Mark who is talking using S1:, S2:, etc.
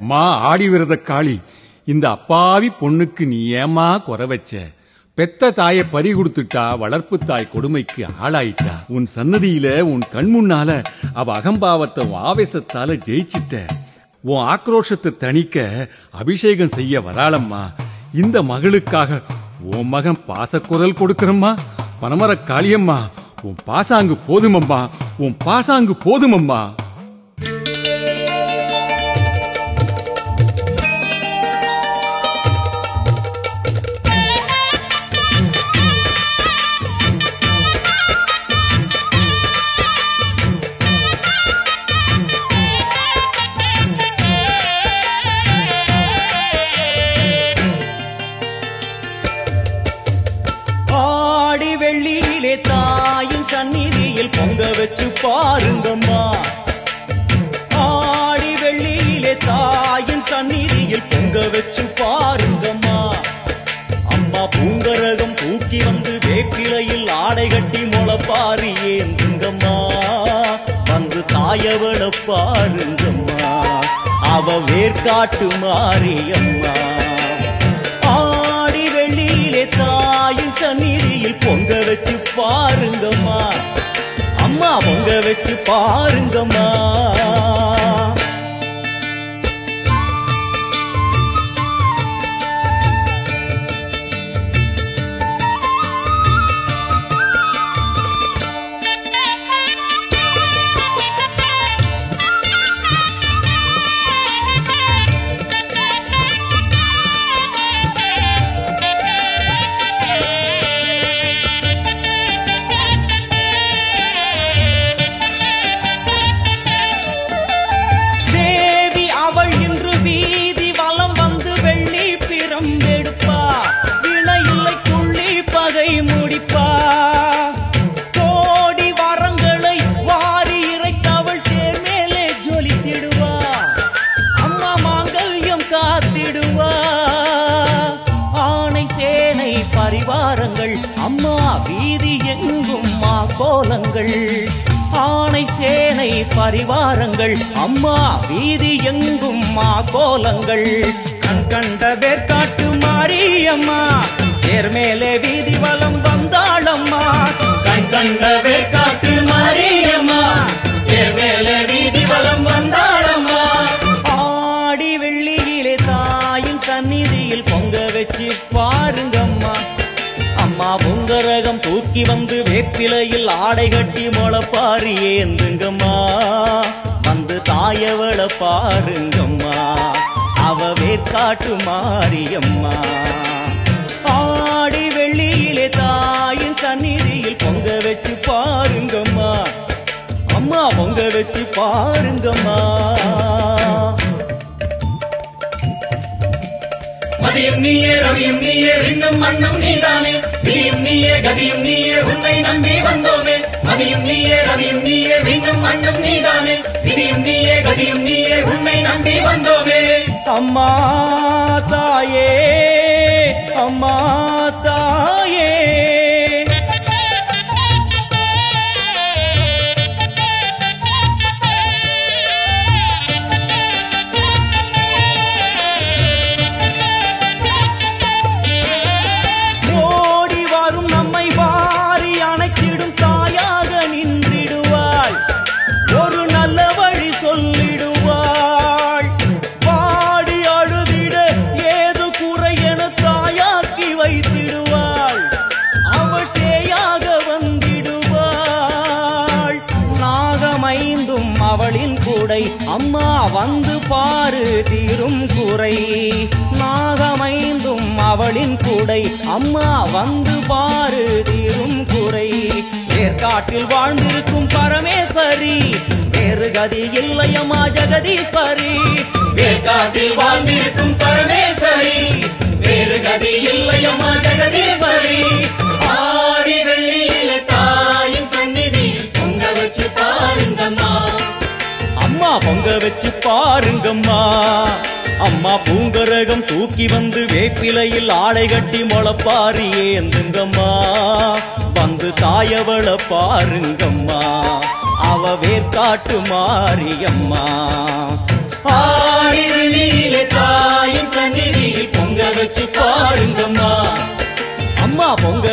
S1: மா ஆடி விரத காளி இந்த அப்பாவி பொண்ணுக்கு நீ ஏமா குறை வச்ச பெத்த தாய பறி கொடுத்துட்டா வளர்ப்பு தாய் கொடுமைக்கு ஆளாயிட்டா உன் சன்னதியில உன் கண் முன்னால அவ அகம்பாவத்தை உன் ஆவேசத்தால ஜெயிச்சிட்ட உன் ஆக்ரோஷத்தை தணிக்க அபிஷேகம் செய்ய வராளம்மா இந்த மகளுக்காக உன் மகன் பாசக்குரல் கொடுக்கறம்மா பனமர காளியம்மா உன் பாசாங்கு போதுமம்மா உன் பாசாங்கு போதுமம்மா
S2: ஆடி வெள்ளியிலே தாயின் சந்நிதியில் பொங்க வச்சு பாருங்கம்மா ஆடி வெள்ளியிலே தாயின் சந்நிதியில் பொங்க வச்சு பாருங்கம்மா அம்மா பூங்கரகம் தூக்கி வந்து வேப்பிலையில் ஆடை கட்டி முளப்பாரி ஏந்துங்கம்மா வந்து தாயவள பாருங்கம்மா அவ வேர்க்காட்டு மாரியம்மா ஆடி வெள்ளியிலே தாயின் சந்நிதியில் பொங்க வச்சு பாருங்கம்மா அம்மா பொங்க வச்சு பாருங்கம்மா தேவி அவள் இன்று வீதி வலம் வந்து வெள்ளி பிறம் எடுப்பா வினை இல்லை புள்ளி பகை முடிப்பா கோடி வரங்களை வாரி இறைத்தவள் தேர் மேலே ஜொலித்திடுவா அம்மா மாங்கல்யம் காத்திடுவா ஆனை சேனை பரிவாரங்கள் அம்மா வீதி எங்கும் மா கோலங்கள் ஆனை சேனை பரிவாரங்கள் அம்மா வீதி எங்கும் மா கோலங்கள் கண் கண்ட வேர்க்காட்டு மாரியம்மா தேர் மேலே வீதி வலம் வந்தாளம்மா கண் கண்ட வேர்க்காட்டு மாரியம்மா தேர் மேலே வீதி வலம் வந்தாளம்மா ஆடி வெள்ளியிலே தாயின் சந்நிதியில் பொங்க வச்சு பாருங்கம்மா அம்மா பொங்கரகம் தூக்கி வந்து வேப்பிலையில் ஆடை கட்டி முளப்பாரி ஏந்துங்கம்மா வந்து தாயவள பாருங்கம்மா அவ வேர்க்காட்டு மாரியம்மா ஆடி வெள்ளியிலே தாயின் சந்நிதியில் பொங்க வச்சு பாருங்கம்மா அம்மா பொங்க வச்சு பாருங்கம்மா
S3: மதியம் நீயே ரவியும் நீயே விண்ணும் மண்ணும் நீதானே விதியும் நீயே கதியும் நீயே உன்னை நம்பி வந்தோமே மதியும் நீயே ரவியும் நீயே விண்ணும் மண்ணும் நீதானே விதியும் நீயே கதியும் நீயே உன்னை நம்பி வந்தோமே
S2: அம்மா தாயே அம்மா தாயே ஓடி வரும் நம்மை வாரி அணைத்திடும் தாயாக நின்றிடுவாள் ஒரு நல்ல வழி சொல்லிடுவாள் வாடி அழுதிட ஏது குறை என தாயாக்கி வைத்திடுவாள் அவள் சேயாக வந்திடுவாள் நாகமைந்தும் அவளின் கூடை அம்மா வந்து பாரு தீரும் குறை நாகமைந்தும் அவளின் கூடை அம்மா வந்து பாரு தீரும் குறை ஏற்காட்டில் வாழ்ந்திருக்கும் பரமேஸ்வரி வேறு கதி இல்லையம்மா ஜெகதீஸ்வரி
S3: வேற்காட்டில் வாழ்ந்திருக்கும் பரமேஸ்வரி வேறு கதி இல்லையம்மா ஜெகதீஸ்வரி ஆடி வெள்ளியில தாயின் சந்நிதியில் பொங்க வச்சு பாருங்கம்மா
S2: அம்மா பொங்க வச்சு பாருங்கம்மா அம்மா பூங்கரகம் தூக்கி வந்து வேப்பிலையில் ஆடை கட்டி முளப்பாரி ஏந்துங்கம்மா வந்து தாயவள பாருங்கம்மா அவ வேர்க்காட்டு மாரியம்மா
S3: ஆடி வெளியே
S2: பொங்க